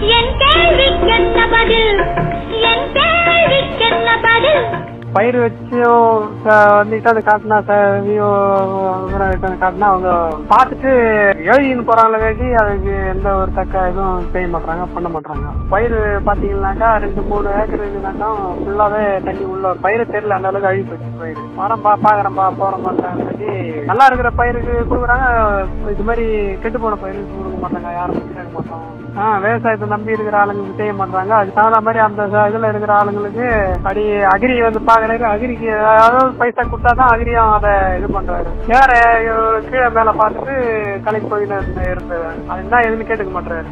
என் கேள்விக்கென்ன பதில் என் கேள்விக்கென்ன பதில் பயிர் வச்சும் ச- வந்துட்டு அதை காட்டினா விவோ காட்டினா அவங்க பார்த்துட்டு எழுதின்னு போறாங்களே வேண்டி அதுக்கு எந்த ஒரு தக்க இதுவும் செய்ய மாட்டாங்க பண்ண மாட்டாங்க பயிர் பாத்தீங்கன்னாக்கா ரெண்டு மூணு ஏக்கர் இருக்குனாக்கா ஃபுல்லாவே தண்ணி உள்ள ஒரு பயிர் தெரியல அந்த அளவுக்கு அழுகி போச்சு பயிர் வரம்பா பாக்குறேன்பா போற மாட்டாங்க சொல்லி நல்லா இருக்கிற பயிருக்கு கொடுக்குறாங்க இது மாதிரி கெட்டு போன பயிருக்கு கொடுக்க மாட்டாங்க யாரும் கேட்க மாட்டோம் ஆஹ் விவசாயத்தை நம்பி இருக்கிற ஆளுங்களுக்கு செய்ய மாட்டாங்க அதுக்கு தகுந்த மாதிரி அந்த ச- இதுல இருக்கிற ஆளுங்களுக்கு அடி அகிரி வந்து பாக்குறாரு அகிரிக்கு அதாவது பைசா கொடுத்தாதான் அகிரியும் அதை இது பண்றாரு வேற இவரு கீழே மேல பார்த்துட்டு கலைக்கு போயின்னு இருந்தது அது என்ன எதுன்னு கேட்டுக்க மாட்டாரு